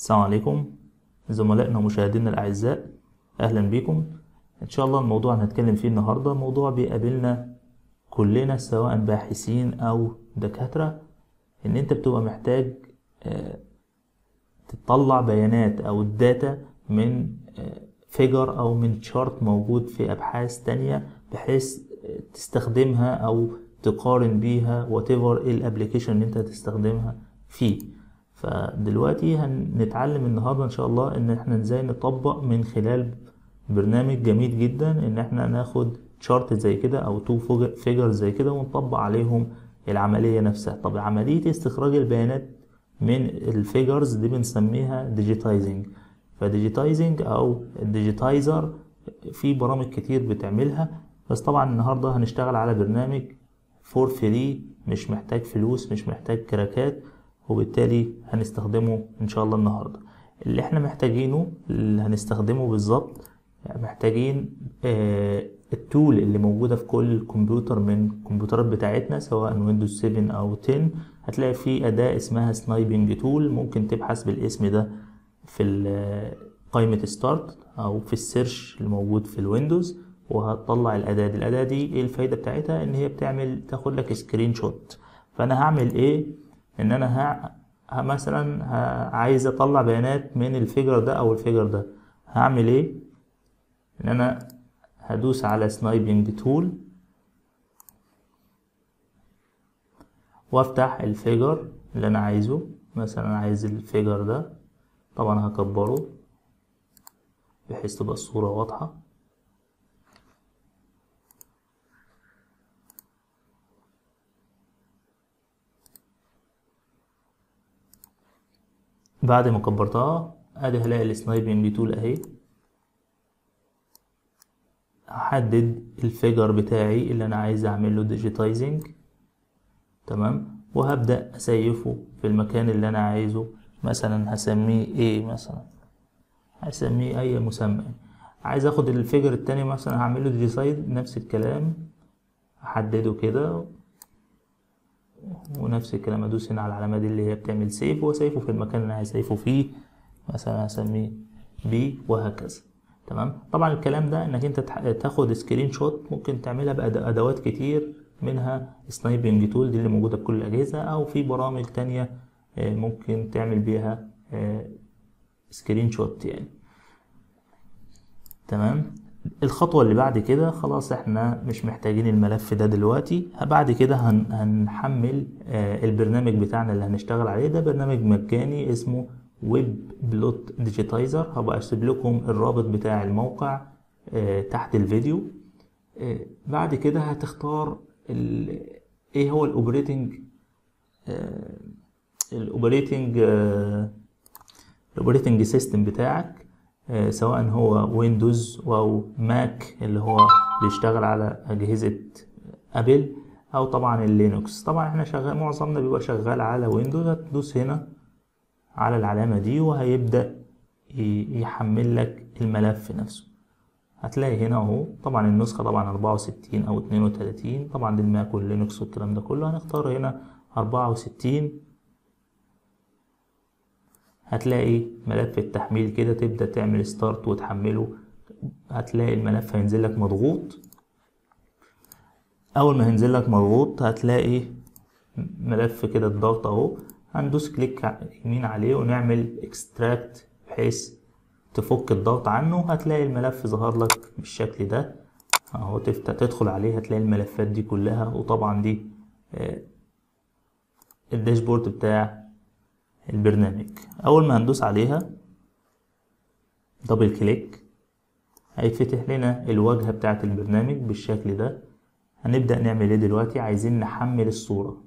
السلام عليكم زملائنا ومشاهدينا الأعزاء أهلا بكم إن شاء الله الموضوع اللي هنتكلم فيه النهاردة موضوع بيقابلنا كلنا سواء باحثين أو دكاترة إن أنت بتبقى محتاج آه، تطلع بيانات أو الداتا من فيجر أو من شارت موجود في أبحاث تانية بحيث آه، تستخدمها أو تقارن بيها whatever ايه الابليكيشن اللي انت هتستخدمها فيه فدلوقتي هنتعلم النهارده ان شاء الله ان احنا ازاي نطبق من خلال برنامج جميل جدا ان احنا ناخد شارت زي كده او تو فيجر زي كده ونطبق عليهم العملية نفسها طب عملية استخراج البيانات من الفيجرز دي بنسميها ديجيتايزنج فديجيتايزنج او الديجيتايزر في برامج كتير بتعملها بس طبعا النهارده هنشتغل على برنامج فور فري مش محتاج فلوس مش محتاج كراكات وبالتالي هنستخدمه ان شاء الله النهارده اللي احنا محتاجينه اللي هنستخدمه بالظبط محتاجين آه التول اللي موجوده في كل كمبيوتر من الكمبيوترات بتاعتنا سواء ويندوز 7 او 10 هتلاقي في اداه اسمها سنايبنج تول ممكن تبحث بالاسم ده في قائمه ستارت او في السيرش اللي موجود في الويندوز وهتطلع الاداه دي الاداه دي ايه الفايده بتاعتها ان هي بتعمل تاخد لك سكرين شوت فانا هعمل ايه ان انا ها ها مثلا ها عايز اطلع بيانات من الفيجر ده او الفيجر ده هعمل ايه ان انا هدوس على سنايبنج تول وافتح الفيجر اللي انا عايزه مثلا عايز الفيجر ده طبعا هكبره بحيث تبقى الصورة واضحة بعد ما كبرتها ادي هلاقي السنايبنج تول اهي هحدد الفيجر بتاعي اللي انا عايز اعمل له ديجيتايزنج تمام وهبدا اسيفه في المكان اللي انا عايزه مثلا هسميه ايه مثلا هسميه اي مسمى عايز اخد الفيجر التاني مثلا هعمل له ديجيتايز نفس الكلام احدده كده ونفس الكلام ادوس هنا على العلامه دي اللي هي بتعمل سيف واسيفه في المكان اللي انا عايز اسيفه فيه مثلا هسميه بي وهكذا تمام طبعا الكلام ده انك انت تاخد سكرين شوت ممكن تعملها بادوات كتير منها سنايبنج تول دي اللي موجوده في كل الاجهزه او في برامج تانية ممكن تعمل بيها سكرين شوت يعني تمام الخطوة اللي بعد كده خلاص احنا مش محتاجين الملف ده دلوقتي بعد كده هن هنحمل آه البرنامج بتاعنا اللي هنشتغل عليه ده برنامج مجاني اسمه ويب بلوت ديجيتايزر هبقى اسيب لكم الرابط بتاع الموقع آه تحت الفيديو آه بعد كده هتختار ايه هو الاوبريتنج الاوبريتنج الاوبريتنج سيستم بتاعك سواء هو ويندوز او ماك اللي هو بيشتغل على اجهزه ابل او طبعا اللينكس طبعا احنا شغال معظمنا بيبقى شغال على ويندوز هتدوس هنا على العلامه دي وهيبدا يحمل لك الملف نفسه هتلاقي هنا اهو طبعا النسخه طبعا 64 او 32 طبعا دي الماك واللينكس والكلام ده كله هنختار هنا 64 هتلاقي ملف التحميل كده تبدأ تعمل ستارت وتحمله هتلاقي الملف هينزل لك مضغوط اول ما هينزل لك مضغوط هتلاقي ملف كده الضغط اهو هندوس كليك يمين عليه ونعمل اكستراكت بحيث تفك الضغط عنه هتلاقي الملف ظهر لك بالشكل ده اهو تفتح تدخل عليه هتلاقي الملفات دي كلها وطبعا دي الداشبورد بتاع البرنامج اول ما هندوس عليها دبل كليك هيتفتح لنا الواجهة بتاعة البرنامج بالشكل ده هنبدأ نعمل ايه دلوقتي عايزين نحمل الصورة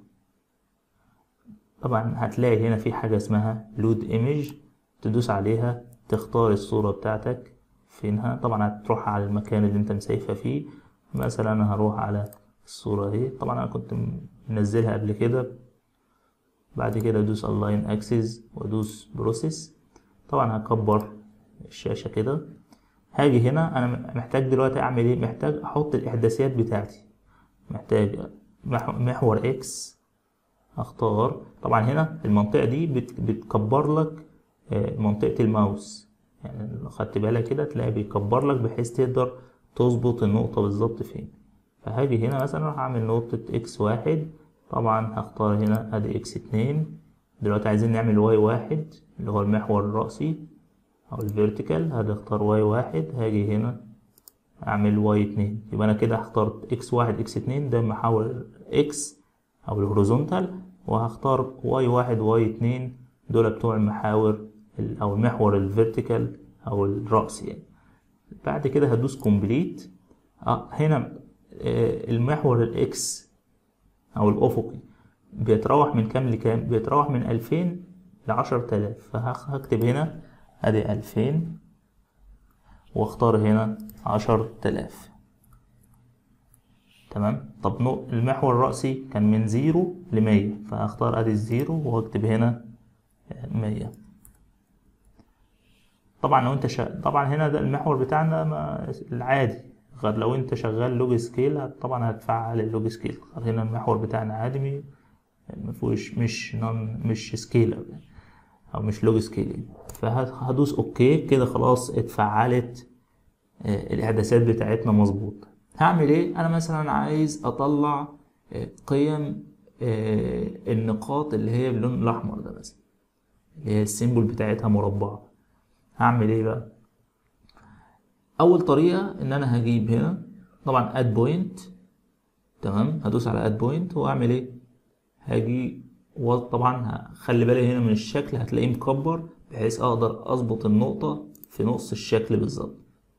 طبعا هتلاقي هنا في حاجة اسمها لود ايمج تدوس عليها تختار الصورة بتاعتك فينها طبعا هتروح على المكان اللي انت مسيفها فيه مثلا انا هروح على الصورة دي طبعا انا كنت منزلها قبل كده بعد كده ادوس الاين اكسس وادوس بروسيس طبعا هكبر الشاشة كده هاجي هنا انا محتاج دلوقتي اعمل ايه محتاج احط الاحداثيات بتاعتي محتاج محور اكس اختار طبعا هنا المنطقة دي بتكبر لك آه، منطقة الماوس يعني لو خدت بالك كده تلاقي بيكبر لك بحيث تقدر تظبط النقطة بالظبط فين فهاجي هنا مثلا راح اعمل نقطة اكس واحد طبعا هختار هنا ادي اكس اتنين دلوقتي عايزين نعمل واي واحد اللي هو المحور الرأسي او الفيرتيكال هنختار واي واحد هاجي هنا اعمل واي اتنين يبقى انا كده اخترت اكس واحد اكس اتنين ده محاور اكس او الهوريزونتال وهختار واي واحد واي اتنين دول بتوع المحاور ال- او المحور الفيرتيكال او الرأسي يعني بعد كده هدوس كومبليت اه هنا آه، المحور الاكس او الافقي بيتراوح من كام لكام بيتراوح من ألفين لعشرة آلاف فهكتب هنا ادي ألفين واختار هنا عشر آلاف تمام طب نو- المحور الرأسي كان من زيرو لمية فهختار ادي الزيرو واكتب هنا مية طبعا لو انت شا... طبعا هنا ده المحور بتاعنا ما... العادي غير لو انت شغال لوج سكيل هت- طبعا هتفعل اللوج سكيل غير هنا المحور بتاعنا عادي مي- ما فيهوش مش نون مش سكيلر او مش لوج سكيل فهدوس اوكي كده خلاص اتفعلت آه، الاعدادات بتاعتنا مظبوط هعمل ايه انا مثلا عايز اطلع آه، قيم آه، النقاط اللي هي باللون الاحمر ده مثلا اللي هي السيمبل بتاعتها مربعة هعمل ايه بقى اول طريقة ان انا هجيب هنا طبعا اد بوينت تمام هدوس على اد بوينت واعمل ايه هاجي وطبعا خلي بالي هنا من الشكل هتلاقيه مكبر بحيث اقدر اظبط النقطة في نص الشكل بالظبط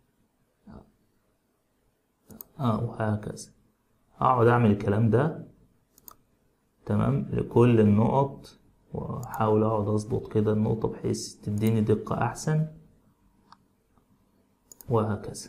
اه وهكذا اقعد اعمل الكلام ده تمام لكل النقط واحاول اقعد اظبط كده النقطة بحيث تديني دقة احسن وهكذا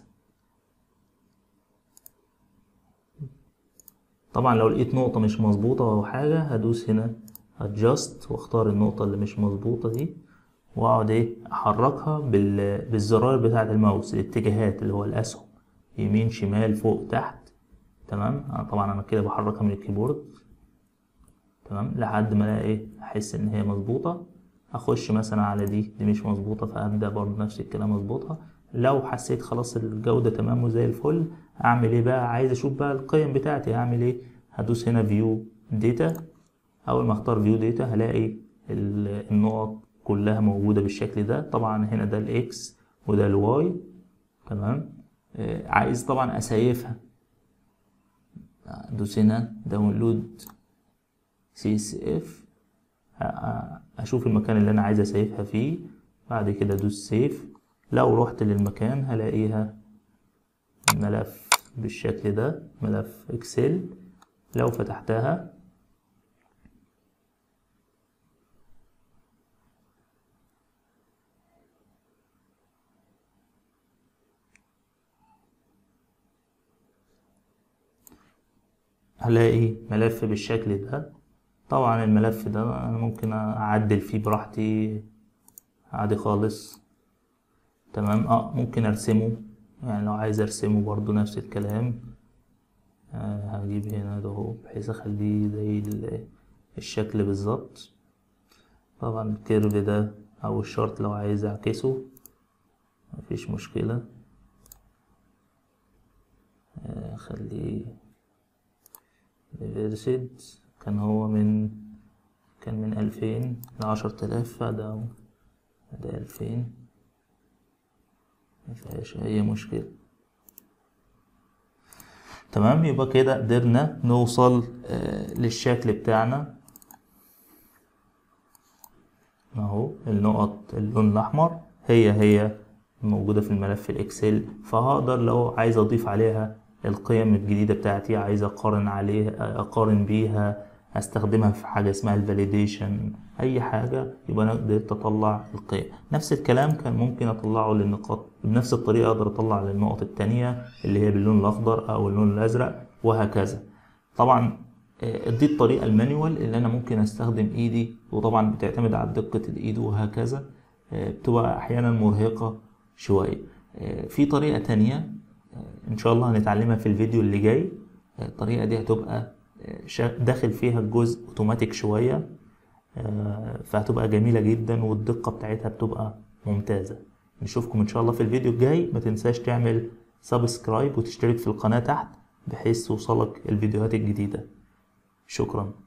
طبعا لو لقيت نقطة مش مظبوطة أو حاجة هدوس هنا adjust واختار النقطة اللي مش مظبوطة دي واقعد ايه احركها بال... بالزرار بتاعة الماوس الاتجاهات اللي هو الاسهم يمين شمال فوق تحت تمام أنا طبعا انا كده بحركها من الكيبورد تمام لحد ما الاقي ايه احس ان هي مظبوطة اخش مثلا على دي دي مش مظبوطة فابدا برضه نفس الكلام اظبطها لو حسيت خلاص الجودة تمام وزي الفل اعمل ايه بقى عايز اشوف بقى القيم بتاعتي هعمل ايه هدوس هنا فيو داتا اول ما اختار فيو داتا هلاقي ال- النقط كلها موجودة بالشكل ده طبعا هنا ده الاكس وده الواي تمام آه، عايز طبعا اسيفها ادوس هنا داونلود سي اس اف اشوف المكان اللي انا عايز اسيفها فيه بعد كده ادوس سيف لو رحت للمكان هلاقيها ملف بالشكل ده ملف اكسل لو فتحتها هلاقي ملف بالشكل ده طبعا الملف ده انا ممكن اعدل فيه براحتي عادي خالص تمام اه ممكن ارسمه يعني لو عايز ارسمه برضو نفس الكلام آه هجيب هنا ده اهو بحيث اخليه زي ال- الشكل بالظبط طبعا الكيرف ده او الشارت لو عايز اعكسه مفيش مشكلة آه، اخليه ريفيرسد كان هو من كان من ألفين لعشر تلاف فده ده ألفين مفيهاش أي مشكلة تمام يبقى كده قدرنا نوصل آه، للشكل بتاعنا اهو النقط اللون الأحمر هي هي موجودة في الملف الإكسل فهقدر لو عايز أضيف عليها القيم الجديدة بتاعتي عايز أقارن عليها أقارن بيها أستخدمها في حاجة اسمها الفاليديشن أي حاجة يبقى أنا قدرت أطلع القيم نفس الكلام كان ممكن أطلعه للنقاط بنفس الطريقة أقدر أطلع للنقط التانية اللي هي باللون الأخضر أو اللون الأزرق وهكذا طبعا آه، دي الطريقة المانيوال اللي أنا ممكن أستخدم إيدي وطبعا بتعتمد على دقة الإيد وهكذا آه، بتبقى أحيانا مرهقة شوية آه، في طريقة تانية آه، إن شاء الله هنتعلمها في الفيديو اللي جاي آه، الطريقة دي هتبقى آه، شا- داخل فيها الجزء أوتوماتيك شوية آه، فهتبقى جميلة جدا والدقة بتاعتها بتبقى ممتازة نشوفكم ان شاء الله في الفيديو الجاي ما تنساش تعمل سبسكرايب وتشترك في القناة تحت بحيث توصلك الفيديوهات الجديدة شكرا